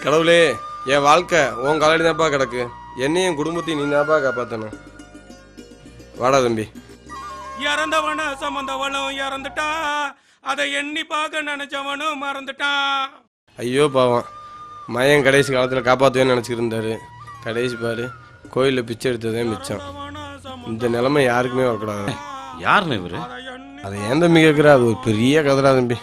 கடவுளே என் வாழ்க்கை உன் காலடி தான்ப்பா கிடக்கு என்னையும் குடும்பத்தையும் நீ தான்ப்பா காப்பாற்றணும் வாடா தம்பி இறந்தவன சம்பந்தவனும் இறந்துட்டான் அதை எண்ணி பார்க்க நினைச்சவனும் மறந்துட்டான் ஐயோ பாவம் மயன் கடைசி காலத்தில் காப்பாற்றுவேன்னு நினச்சிட்டு இருந்தாரு கடைசி பாரு கோயிலில் பிச்சை எடுத்ததே மிச்சம் இந்த நிலைமை யாருக்குமே வரக்கூடாது யாருன்னு இவரு அதை ஏன் தம்பி கேட்குற அது ஒரு பெரிய கதைடா தம்பி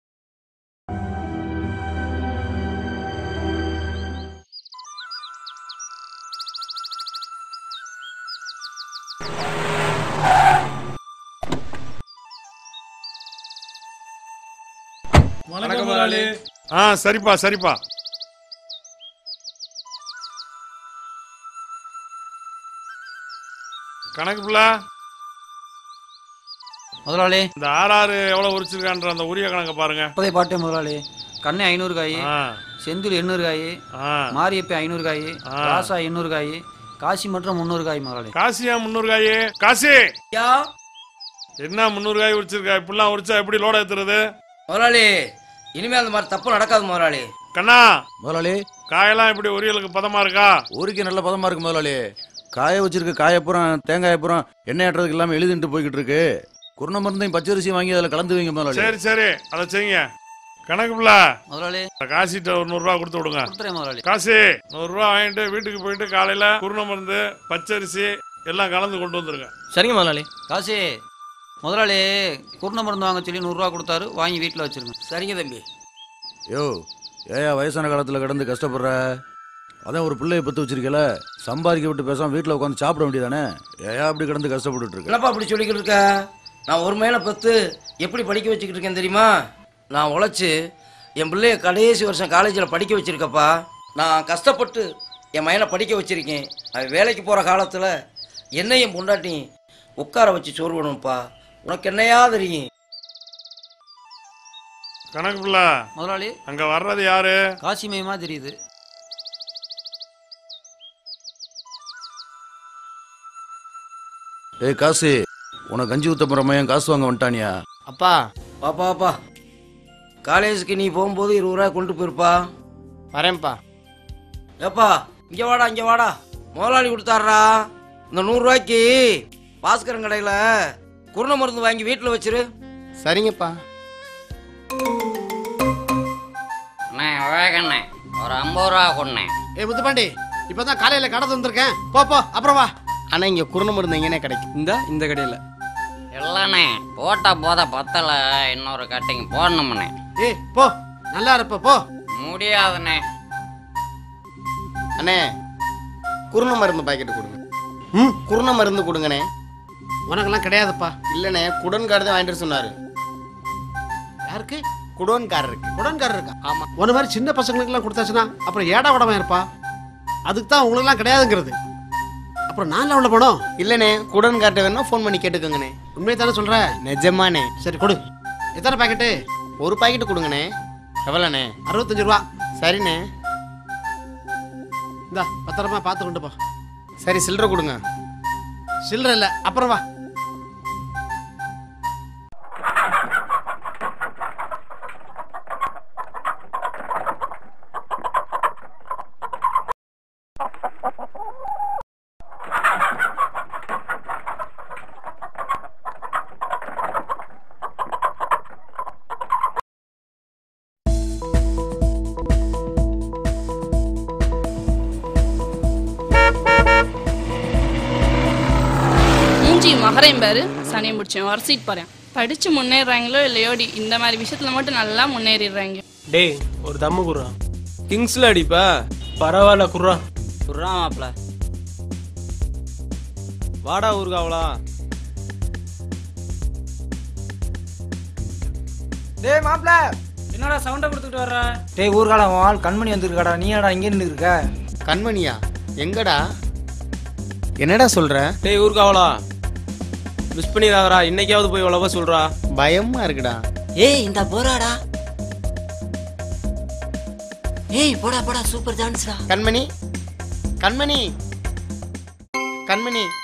வணக்கம் முதலாளி ஆ சரிப்பா சரிப்பா கணக்கு புள்ள முதலாளி இந்த ஆறாறு எவ்வளவு உரிச்சிருக்கான்ற அந்த உரிய கணக்கை பாருங்க இப்போதே பாட்டேன் முதலாளி கண்ணை ஐநூறு காய் ஆ செந்தில் எண்ணூறு காய் ஆ மாரியப்ப ஐநூறு காய் ஆ. ராசா எண்ணூறு காய் காசி மற்றும் முந்நூறு காய் முதலாளி காசியா முந்நூறு காய் காசி யா என்ன முந்நூறு காய் உரிச்சிருக்கா இப்படிலாம் உரிச்சா எப்படி லோட ஏத்துறது முதலாளி இனிமே அந்த மாதிரி தப்பு நடக்காது முதலாளி கண்ணா முதலாளி காயெல்லாம் இப்படி உரியலுக்கு பதமா இருக்கா ஊருக்கு நல்ல பதமா இருக்கு முதலாளி காய வச்சிருக்க காயப்புறம் தேங்காயப்புறம் எண்ணெய் ஆட்டுறதுக்கு இல்லாம எழுதிட்டு போய்கிட்டு இருக்கு குருண மருந்தையும் பச்சரிசி வாங்கி அதில் கலந்து வைங்க முதலாளி சரி சரி அதை செய்யுங்க கணக்கு புள்ள முதலாளி காசிட்ட ஒரு நூறு ரூபா கொடுத்து விடுங்க கொடுத்துறேன் முதலாளி காசி நூறு ரூபா வாங்கிட்டு வீட்டுக்கு போயிட்டு காலையில குருண மருந்து பச்சரிசி எல்லாம் கலந்து கொண்டு வந்துருங்க சரிங்க முதலாளி காசி முதலாளி குருண மருந்து வாங்க சொல்லி நூறுரூவா கொடுத்தாரு வாங்கி வீட்டில் வச்சிருங்க சரிங்க தம்பி யோ ஏயா வயசான காலத்துல கடந்து கஷ்டப்படுற அதான் ஒரு பிள்ளைய பத்து வச்சிருக்கல சம்பாதிக்க விட்டு பேசாம வீட்டில் உட்காந்து சாப்பிட வேண்டியதானே ஏயா அப்படி கடந்து கஷ்டப்பட்டுட்டு இருக்க என்னப்பா அப்படி சொல்லிக்கிட்டு இருக்க நான் ஒரு மேல பத்து எப்படி படிக்க வச்சுக்கிட்டு இருக்கேன் தெரியுமா நான் உழைச்சு என் பிள்ளைய கடைசி வருஷம் காலேஜில் படிக்க வச்சிருக்கப்பா நான் கஷ்டப்பட்டு என் மயனை படிக்க வச்சிருக்கேன் அவன் வேலைக்கு போகிற காலத்தில் என்னையும் பொண்டாட்டியும் உட்கார வச்சு சோறு வேணும்ப்பா உனக்கு என்னையா தெரியும் கணக்கு புள்ள முதலாளி அங்க வர்றது யாரு காசி மயமா தெரியுது ஏய் காசு உனக்கு கஞ்சி ஊத்த போற மையன் காசு வாங்க வந்துட்டானியா அப்பா பாப்பா பாப்பா காலேஜுக்கு நீ போகும்போது இருபது ரூபாய் கொண்டு போயிருப்பா வரேன்ப்பா ஏப்பா இங்க வாடா இங்க வாடா முதலாளி கொடுத்தாருடா இந்த நூறுரூவாய்க்கு பாஸ்கரன் கடையில் குருண மருந்து வாங்கி வீட்டில் வச்சிரு சரிங்கப்பா அண்ணே வேகண்ணே ஒரு ஐம்பது ரூபா கொண்டேன் ஏ முத்துப்பாண்டி இப்பதான் காலையில கடை வந்திருக்கேன் போ போ அப்புறம் வா ஆனா இங்க குருண மருந்து எங்கேனே கிடைக்கும் இந்த இந்த கடையில் இல்லைண்ணே போட்ட போத பத்தல இன்னொரு கட்டிங் போடணும்ண்ணே ஏய் போ நல்லா இருப்ப போ முடியாதுண்ணே அண்ணே குருண மருந்து பாக்கெட் கொடுங்க ம் குருண மருந்து கொடுங்கண்ணே உனக்கெல்லாம் கிடையாதுப்பா இல்லண்ணே குடன்கார் தான் வாங்கிட்டு வர சொன்னாரு யாருக்கு குடோன்காரருக்கு உடன்காரர் இருக்கா ஆமா உன மாதிரி சின்ன பசங்களுக்கெல்லாம் கொடுத்தாச்சுன்னா அப்புறம் ஏடா உடமா இருப்பா அதுக்கு தான் உங்களுக்குலாம் கிடையாதுங்கிறது அப்புறம் நான் உள்ள போனோம் இல்லண்ணே குடன்கார்ட்ட வேணா ஃபோன் பண்ணி கேட்டுக்கோங்கண்ணே உண்மையை தானே சொல்ற நிஜமாண்ணே சரி கொடு எத்தனை பாக்கெட்டு ஒரு பாக்கெட் கொடுங்கண்ணே எவ்வளோண்ணே அறுபத்தஞ்சு ரூபா சரிண்ணே இந்தா பத்திரமா பார்த்து கொண்டு போ சரி சில்லறை கொடுங்க சில்லற இல்ல அப்புறம் வா மூஞ்சி மகரையும் பாரு சனியை முடிச்சேன் வரிசைட்டு பாரு படிச்சு முன்னேறாங்களோ இல்லையோடி இந்த மாதிரி விஷயத்துல மட்டும் நல்லா முன்னேறிடுறாங்க டேய் ஒரு தம்மு குடுறா கிங்ஸ்ல அடிப்பா பரவாயில்ல குடுறா குர்ரா மாப்பிள வாடா ஊருக்காவளா டேய் மாப்ள என்னடா சவுண்டை கொடுத்துட்டு வர்ற டேய் ஊர்காலம் உன் ஆள் கண்மணி வந்திருக்காடா நீ ஏடா இங்கே நின்று இருக்க கண்மணியா எங்கடா என்னடா சொல்ற டேய் ஊருக்காவளா மிஸ் பண்ணிடாதடா இன்னைக்காவது போய் உழவ சொல்றா பயமா இருக்குடா ஏய் இந்த போறாடா ஏய் போடா போடா சூப்பர் டான்ஸ்டா கண்மணி கண்மணி கண்மணி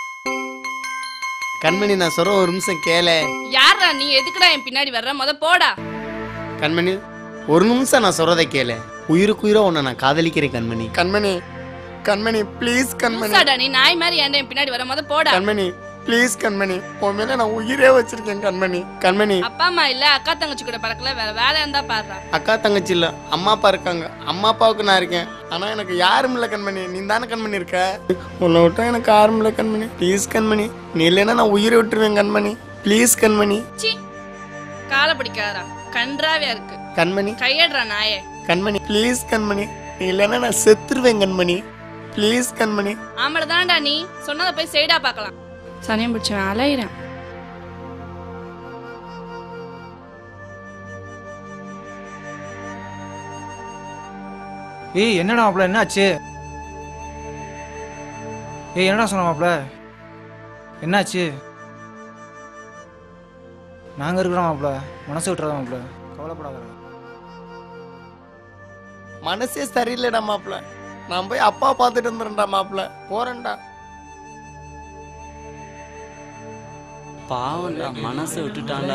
கண்மணி நான் சொல்ற ஒரு நிமிஷம் கேள யாரா நீ எதுக்குடா என் பின்னாடி வர்ற முத போடா கண்மணி ஒரு நிமிஷம் நான் சொல்றதை கேளு உயிருக்கு உயிரா உன்னை நான் காதலிக்கிறேன் கண்மணி கண்மணி கண்மணி ப்ளீஸ் கண்மணி லூசாடா நீ நாய் மாதிரி ஏன்டா என் பின்னாடி வர முத போடா கண்மணி ப்ளீஸ் கண்மணி உன் மேல நான் உயிரே வச்சிருக்கேன் கண்மணி கண்மணி அப்பா அம்மா இல்ல அக்கா தங்கச்சி கூட பறக்கல வேற வேலை இருந்தா பாடுறா அக்கா தங்கச்சி இல்ல அம்மா அப்பா இருக்காங்க அம்மா அப்பாவுக்கு நான் இருக்கேன் ஆனா எனக்கு யாரும் இல்ல கண்மணி நீ தானே கண்மணி இருக்க உன்னை விட்டா எனக்கு யாரும் இல்ல கண்மணி ப்ளீஸ் கண்மணி நீ இல்லைன்னா நான் உயிரை விட்டுருவேன் கண்மணி ப்ளீஸ் கண்மணி சி காலை பிடிக்காதடா கன்றாவியா இருக்கு கண்மணி கையடுறா நாயே கண்மணி ப்ளீஸ் கண்மணி நீ இல்லைன்னா நான் செத்துருவேன் கண்மணி ப்ளீஸ் கண்மணி ஆம்பளை தானடா நீ சொன்னதை போய் சைடா பார்க்கலாம் சனியம் பிடிச்சவன் அலையிறேன் ஏய் என்னடா மாப்ள என்னாச்சு ஏய் என்னடா சொன்ன மாப்ள என்னாச்சு நாங்க இருக்கிறோம் மாப்ள மனசு விட்டுறதா மாப்ள கவலைப்படாத மனசே சரியில்லைடா மாப்பிள நான் போய் அப்பா பார்த்துட்டு வந்துடுறேன்டா மாப்பிள போறேன்டா பாவம்டா மனசை விட்டுட்டான்டா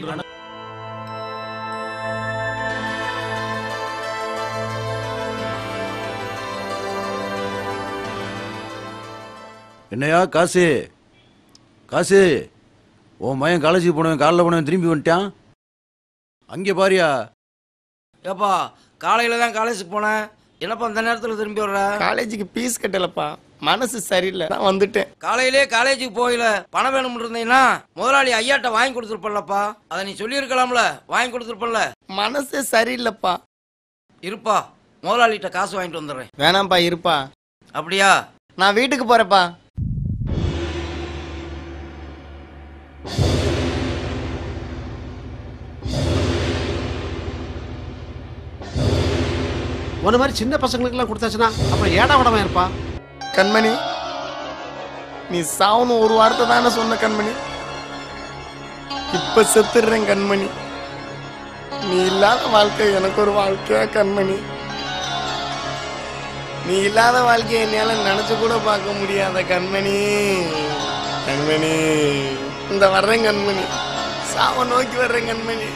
என்னையா காசு காசு உன் மயன் காலேஜுக்கு போனவன் காலைல போனவன் திரும்பி வந்துட்டான் அங்கே பாரியா ஏப்பா காலையில தான் காலேஜுக்கு போனேன் என்னப்பா அந்த நேரத்தில் திரும்பி வர்ற காலேஜுக்கு ஃபீஸ் கட்டலப்பா மனசு சரியில்லை நான் வந்துட்டேன் காலையிலே காலேஜுக்கு போகல பணம் வேணும் இருந்தீங்கன்னா முதலாளி ஐயாட்ட வாங்கி கொடுத்துருப்பல்லப்பா அதை நீ சொல்லியிருக்கலாம்ல வாங்கி கொடுத்துருப்பல்ல மனசே சரியில்லைப்பா இருப்பா முதலாளிகிட்ட காசு வாங்கிட்டு வந்துடுறேன் வேணாம்ப்பா இருப்பா அப்படியா நான் வீட்டுக்கு போறேப்பா உன்ன மாதிரி சின்ன பசங்களுக்கெல்லாம் கொடுத்தாச்சுன்னா அப்புறம் ஏடா விடமா இருப்பா கண்மணி நீ சாவணும் ஒரு வார்த்தை தானே சொன்ன கண்மணி இப்ப செத்துடுறேன் கண்மணி நீ இல்லாத வாழ்க்கை எனக்கு ஒரு வாழ்க்கையா கண்மணி நீ இல்லாத வாழ்க்கையை என்னால நினைச்சு கூட பார்க்க முடியாத கண்மணி கண்மணி இந்த வர்றேன் கண்மணி சாவ நோக்கி வர்றேன் கண்மணி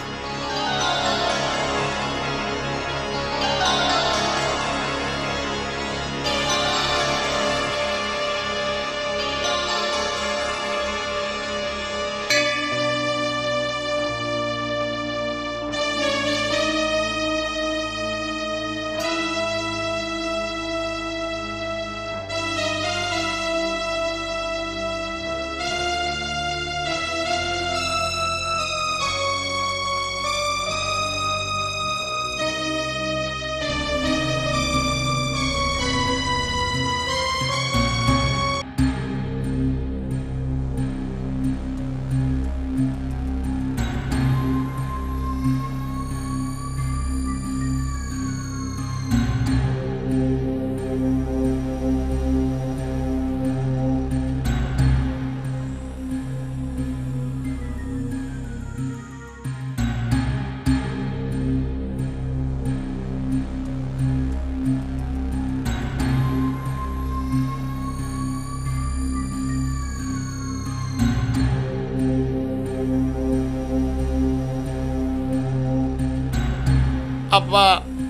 அப்பா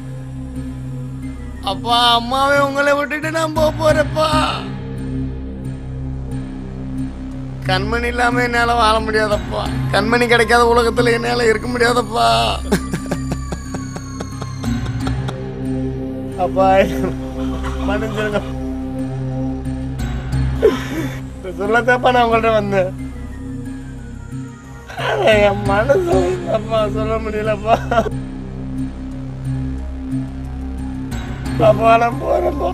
அப்பா அம்மாவே உங்களை விட்டுட்டு நான் போக போறேப்பா கண்மணி இல்லாம என்னால வாழ முடியாதப்பா கண்மணி கிடைக்காத உலகத்துல என்னால இருக்க முடியாதப்பா அப்பா மன்னிச்சிருங்க சொல்லத்தப்பா நான் உங்கள்ட்ட வந்தேன் ஆனா என் மனசு அப்பா சொல்ல முடியலப்பா அப்பா நான் போறேன்ப்பா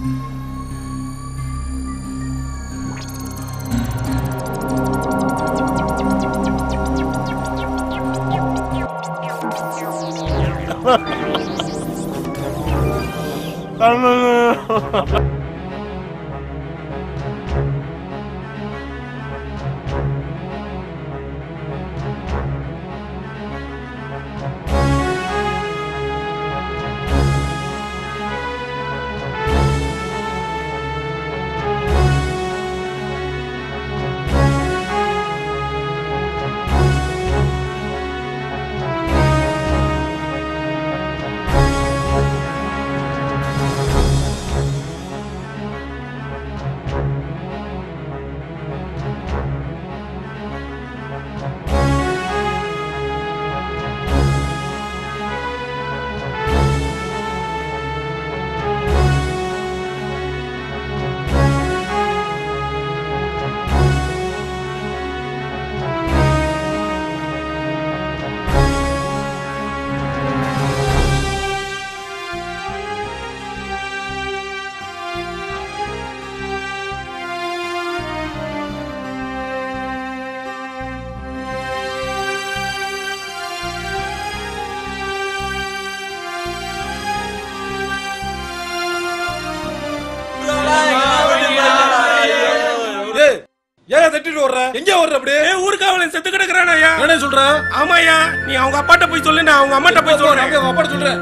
ஏன் தட்டிட்டு வர்ற எங்க வர்ற அப்படியே ஏ ஊர்காவலன் செத்து கிடக்குறான் ஐயா என்ன சொல்ற ஆமாய்யா நீ அவங்க அப்பாட்ட போய் சொல்லு நான் அவங்க அம்மாட்ட போய் சொல்றேன் அப்படியே அப்பாட்ட சொல்றேன்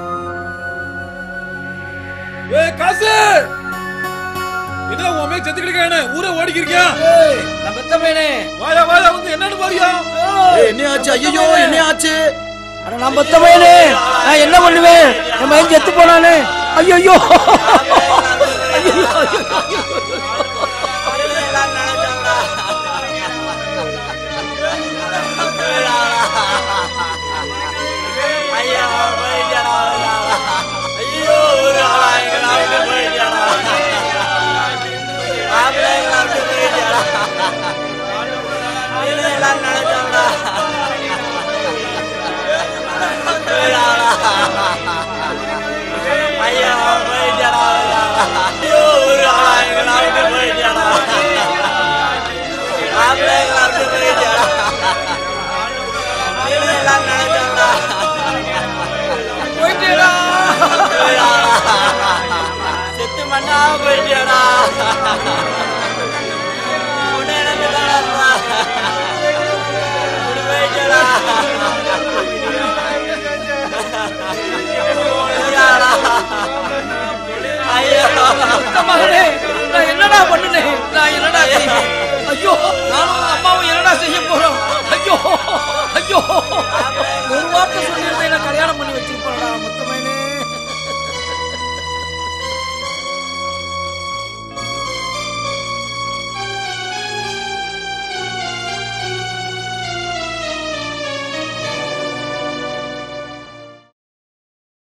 ஏய் காசு என்ன உன் மேல செத்து கிடக்கானே ஊரே ஓடிக்கிறியா நான் பெத்த பையனே வாயா வாயா வந்து என்னன்னு பாரியா என்ன ஆச்சு ஐயோ என்ன ஆச்சு அட நான் பெத்த பையனே நான் என்ன பண்ணுவேன் என் மகன் செத்து போனானே ஐயோ ஐயோ செத்து மண்ணா போயிட்டியாடா உன்னை எனக்கு தானப்பா. இப்படி போயிட்டியாடா. போயிட்டியாடா. ஐயோ மகனே நான் என்னடா பண்ணுனேன் நான் என்னடா செய்வேன் ஐயோ நானும் உங்க அம்மாவும் என்னடா செய்ய போறோம் ஐயோ ஐயோ ஒரு வார்த்தை சொல்லியிருந்தேன் நான் கல்யாணம் பண்ணி வச்சிருக்கேன்